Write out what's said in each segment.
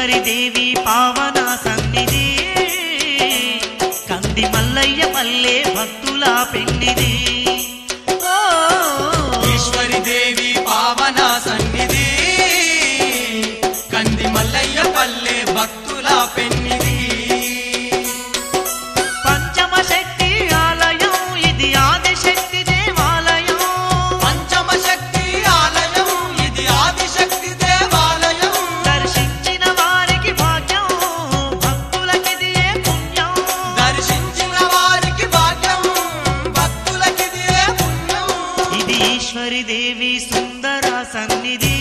ఈశ్వరి దేవి పావన సన్నిధి కంది మల్లయ్య పల్లె భక్తుల పెన్నిది ఓ, ఈశ్వరి దేవి పావన సన్నిధి కంది మల్లయ్య పల్లె భక్తుల పెన్నిది పంచమ శక్తి ఆలయం ఇది ఆదిశక్తి దేవాలయం పంచమ శక్తి ఆలయం ఇది ఆదిశక్తి దేవాలయం దర్శించిన వారికి భాగ్యం భక్తులకిది ఏ పుణ్యం దర్శించిన వారికి భాగ్యం భక్తులకిది ఏ పుణ్యం ఇది ఈశ్వరి దేవి సుందర సన్నిధి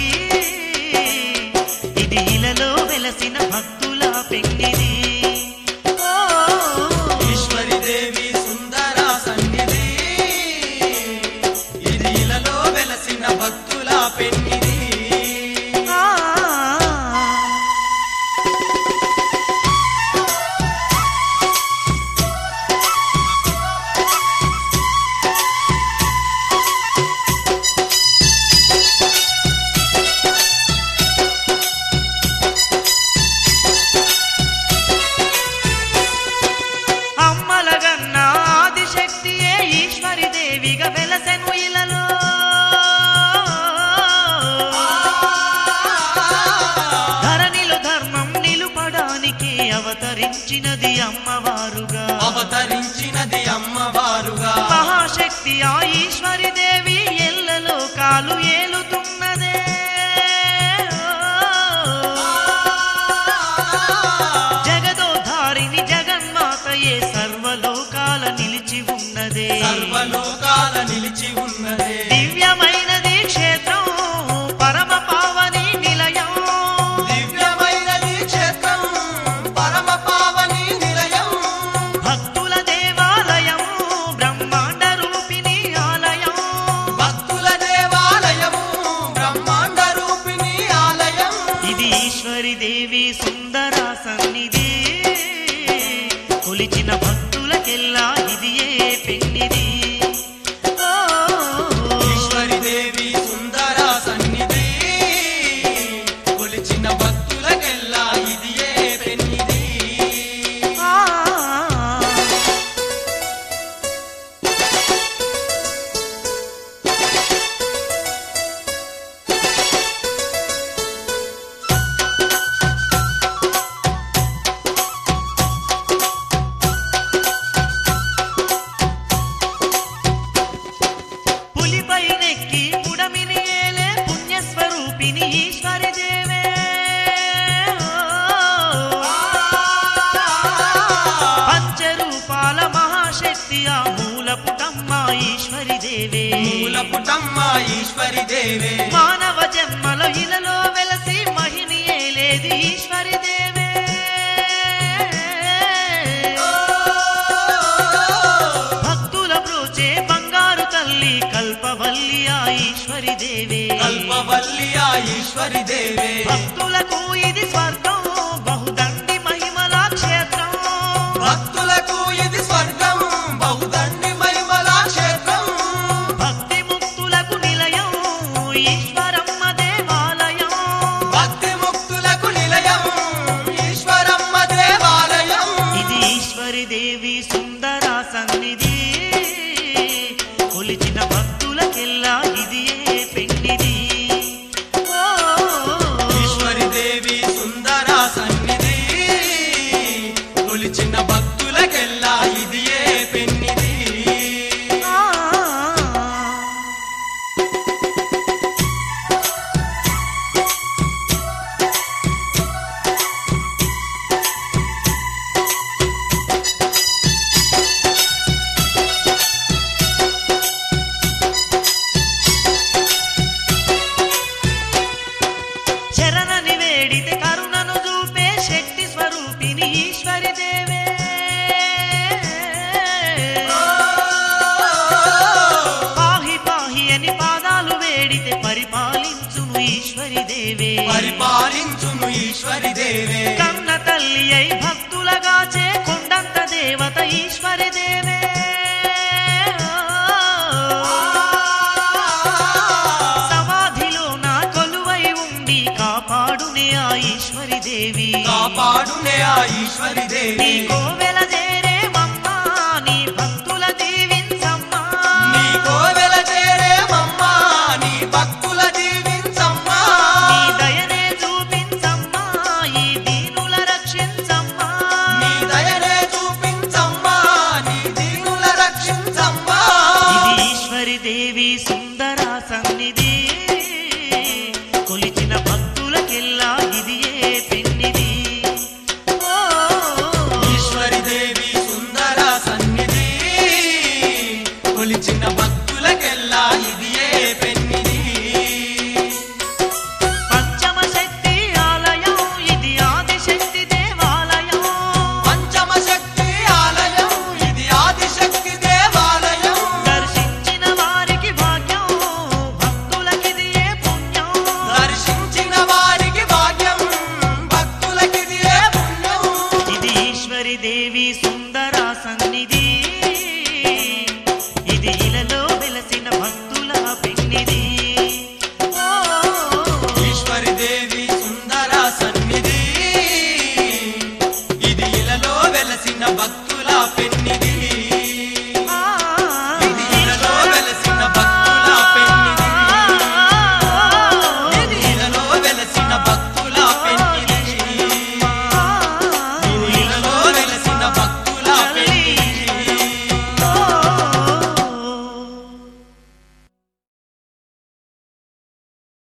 ఇది ఇలలో వెలసిన భక్తుల పెన్నిది ఓ, ఈశ్వరి దేవి సుందర సన్నిధి ఇది ఇలలో వెలసిన భక్తుల పెన్నిది ఆ. అమ్మలగన్న ఆదిశక్తియే ఈశ్వరి దేవిగా వెలసెను ఇలలో ధరణిలో ధర్మం నిలుపడానికి అవతరించినది అమ్మవారుగా అవతరించినది అమ్మవారుగా మహాశక్తి ఆ ఈశ్వరి దేవి ఎల్లలో కాలు ఏలుతున్నదే జగదోధారిని జగన్మాతయే సర్వలోకాల నిలిచి ఉన్నదే సర్వలోకాల నిలిచి ఉన్నదే దివ్యమైనది క్షేత్రం పరమ పావని నిలయం దివ్యమైనది క్షేత్రం పరమ పావని నిలయం భక్తుల దేవాలయం బ్రహ్మాండ రూపిణి ఆలయం భక్తుల దేవాలయము బ్రహ్మాండ రూపిణి ఆలయం ఇది ఈశ్వరి దేవి సుందర సన్నిధి కొలిచిన భక్తులకెల్లా ఇది ఏ పెన్నిది ఓ, ఈశ్వరి దేవి సుందర సన్నిధి కొలిచిన భక్తులకెల్లా ఇది ఏ పెన్నిది ఆ. పులిపై నెక్కి పుడమిని ఏలే పుణ్యస్వరూపిణి ఈశ్వరి దేవే పంచరూపాల మహాశక్తి ఆ మూల పుటమ్మ ఈశ్వరి దేవే మూల పుటమ్మ ఈశ్వరి దేవే మానవ జన్మలో ఇలలో వెలసి మహిని ఏలేది ఈశ్వరి దేవే భక్తుల బ్రోచే బంగారు తల్లి కల్పవల్లి ఆ ఈశ్వరి దేవే కల్పవల్లి ఆ ఈశ్వరి దేవే భక్తులకు ఇది స్వర్గం బహుదండి మహిమల క్షేత్రం భక్తులకు ఇది స్వర్గం బహుదండి మహిమల క్షేత్రం భక్తి ముక్తులకు నిలయం ఈశ్వరమ్మ దేవాలయం భక్తి ముక్తులకు నిలయం ఈశ్వరమ్మ దేవాలయం ఇది ఈశ్వరి దేవి సుందర సన్నిధి కొలిచిన భక్తులకెల్లా ఇది ఏ పెన్నిది ఓ, ఈశ్వరి దేవి సుందర సన్నిధి కొలిచిన భక్తులకెల్లా ఇది ఏ పెన్నిది ఆ. శరణని వేడితే కరుణను చూపే శక్తి స్వరూపిణి ఈశ్వరి దేవే పాహి పాహి అని పాదాలు వేడితే పరిపాలించును ఈశ్వరి దేవే పరిపాలించును ఈశ్వరి దేవే కన్న తల్లి అయి భక్తులగాచే కొండంత దేవత ఈశ్వరి దేవే సమాధిలో నా కొలువై ఉండి కాపాడునే ఆ ఈశ్వరి దేవి దేవి కాపాడునే ఆ ఈశ్వరి నీ దేవి కోవెల